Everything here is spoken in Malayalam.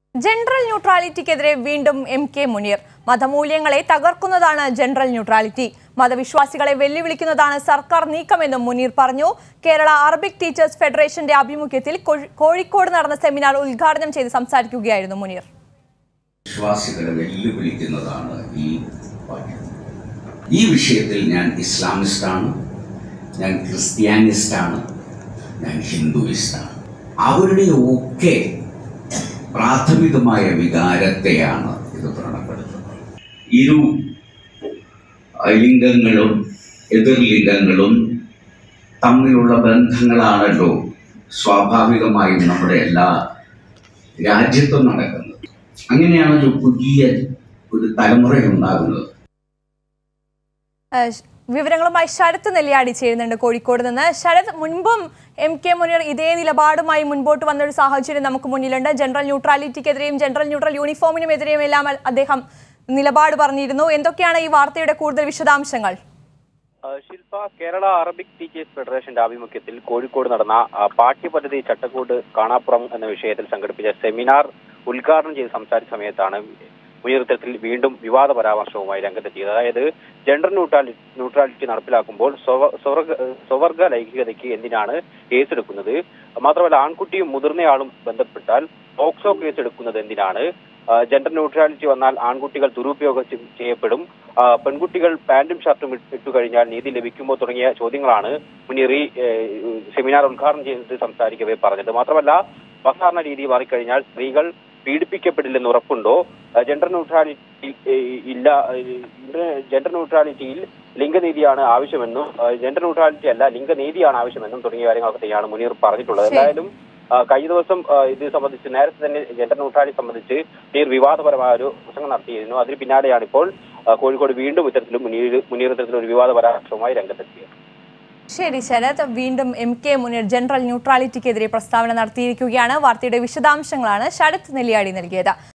ജനറൽ ന്യൂട്രാലിറ്റിക്കെതിരെ വീണ്ടും എം കെ മുനീർ മതമൂല്യങ്ങളെ തകർക്കുന്നതാണ് ജനറൽ ന്യൂട്രാലിറ്റി മതവിശ്വാസികളെ വെല്ലുവിളിക്കുന്നതാണ് സർക്കാർ നീക്കമെന്നും മുനീർ പറഞ്ഞു കേരള അറബിക് ടീച്ചേഴ്സ് ഫെഡറേഷന്റെ ആഭിമുഖ്യത്തിൽ കോഴി- കോഴിക്കോട് നടന്ന സെമിനാർ ഉദ്ഘാടനം ചെയ്ത് സംസാരിക്കുകയായിരുന്നു മുനീർ വിശ്വാസികളെ വെല്ലുവിളിക്കുന്നതാണ് ഈ വാക്യം ഈ വിഷയത്തിൽ ഞാൻ ഇസ്ലാമിസ്റ്റാണ് ഞാൻ ക്രിസ്ത്യാനിസ്റ്റാണ് ഞാൻ ഹിന്ദുയിസ്റ്റാണ് അവരുടെ ഒക്കെ പ്രാഥമികമായ വികാരത്തെയാണ് ഇത് വ്രണപ്പെടുത്തുന്നത് ഇരു ലിംഗങ്ങളും എതിർലിംഗങ്ങളും തമ്മിലുള്ള ബന്ധങ്ങളാണല്ലോ സ്വാഭാവികമായും നമ്മുടെ എല്ലാ രാജ്യത്തും നടക്കുന്നത് അങ്ങനെയാണല്ലോ പുതിയ ഒരു തലമുറയുണ്ടാകുന്നത് ഏഹ് വിവരങ്ങളുമായി ശരത് നെല്ലിയാടി ചേരുന്നുണ്ട് കോഴിക്കോട് നിന്ന് ശരത് മുൻപും എം കെ മുനീർ ഇതേ നിലപാടുമായി മുൻപോട്ട് വന്നൊരു സാഹചര്യം നമുക്ക് മുന്നിലുണ്ട് ജനറൽ ന്യൂട്രാലിറ്റിക്കെതിരെയും ജനറൽ ന്യൂട്രൽ യൂണിഫോമിനുമെതിരെയും എല്ലാം അദ്ദേഹം നിലപാട് പറഞ്ഞിരുന്നു എന്തൊക്കെയാണ് ഈ വാർത്തയുടെ കൂടുതൽ വിശദാംശങ്ങൾ ആ, ശില്പ കേരള അറബിക് ടീച്ചേഴ്സ് ഫെഡറേഷന്റെ ആഭിമുഖ്യത്തിൽ കോഴിക്കോട് നടന്ന ആ, പാഠ്യപദ്ധതി ചട്ടക്കൂട് കാണാപ്പുറം എന്ന വിഷയത്തിൽ സംഘടിപ്പിച്ച സെമിനാർ ഉദ്ഘാടനം ചെയ്ത് സംസാരിച്ച സമയത്താണ് മുനീർ ഇത്തരത്തിൽ വീണ്ടും വിവാദ പരാമർശവുമായി രംഗത്തെത്തിയത് അതായത് ജെൻഡർ ന്യൂട്രാലി ന്യൂട്രാലിറ്റി നടപ്പിലാക്കുമ്പോൾ സ്വവ- സ്വവർഗ സ്വവർഗ ലൈംഗികതയ്ക്ക് എന്തിനാണ് കേസെടുക്കുന്നത് മാത്രമല്ല ആൺകുട്ടിയും മുതിർന്നയാളും ബന്ധപ്പെട്ടാൽ പോക്സോ കേസെടുക്കുന്നത് എന്തിനാണ് ആ, ജെൻഡർ ന്യൂട്രാലിറ്റി വന്നാൽ ആൺകുട്ടികൾ ദുരുപയോഗം ചെ- ചെയ്യപ്പെടും ആ, പെൺകുട്ടികൾ പാന്റും ഷർട്ടും ഇട്ട് ഇട്ടു കഴിഞ്ഞാൽ നീതി ലഭിക്കുമോ തുടങ്ങിയ ചോദ്യങ്ങളാണ് മുനീർ ഈ ഏഹ്, സെമിനാർ ഉദ്ഘാടനം ചെയ്തിട്ട് സംസാരിക്കവേ പറഞ്ഞത് മാത്രമല്ല വസാരണ രീതി മാറിക്കഴിഞ്ഞാൽ സ്ത്രീകൾ പീഡിപ്പിക്കപ്പെടില്ലെന്ന് ഉറപ്പുണ്ടോ ആ, ജെൻഡർ ന്യൂട്രാലിറ്റി ഏഹ്, ഇല്ല ഏഹ്, ജെൻഡർ ന്യൂട്രാലിറ്റിയിൽ ലിംഗനീതിയാണ് ആവശ്യമെന്നും ആ, ജെൻഡർ ന്യൂട്രാലിറ്റി അല്ല ലിംഗനീതിയാണ് ആവശ്യമെന്നും തുടങ്ങിയ കാര്യങ്ങളൊക്കെ തന്നെയാണ് മുനീർ പറഞ്ഞിട്ടുള്ളത് ശരി. എന്തായാലും ആ, കഴിഞ്ഞ ദിവസം ആ, ഇത് സംബന്ധിച്ച് നേരത്തെ തന്നെ ജെൻഡർ ന്യൂട്രാലിറ്റി സംബന്ധിച്ച് മുനീർ വിവാദപരമായ ഒരു പ്രസംഗം നടത്തിയിരുന്നു അതിന് പിന്നാലെയാണ് ഇപ്പോൾ ആ, കോഴിക്കോട് വീണ്ടും ഇത്തരത്തിലും മുനീർ മുനീർ ഇത്തരത്തിലൊരു വിവാദ പരാമർശവുമായി രംഗത്തെത്തിയത് ശരി ശരത് വീണ്ടും എം കെ മുനീർ ജനറൽ ന്യൂട്രാലിറ്റിക്കെതിരെ പ്രസ്താവന നടത്തിയിരിക്കുകയാണ് വാർത്തയുടെ വിശദാംശങ്ങളാണ് ശരത് നെല്ലിയാടി നൽകിയത്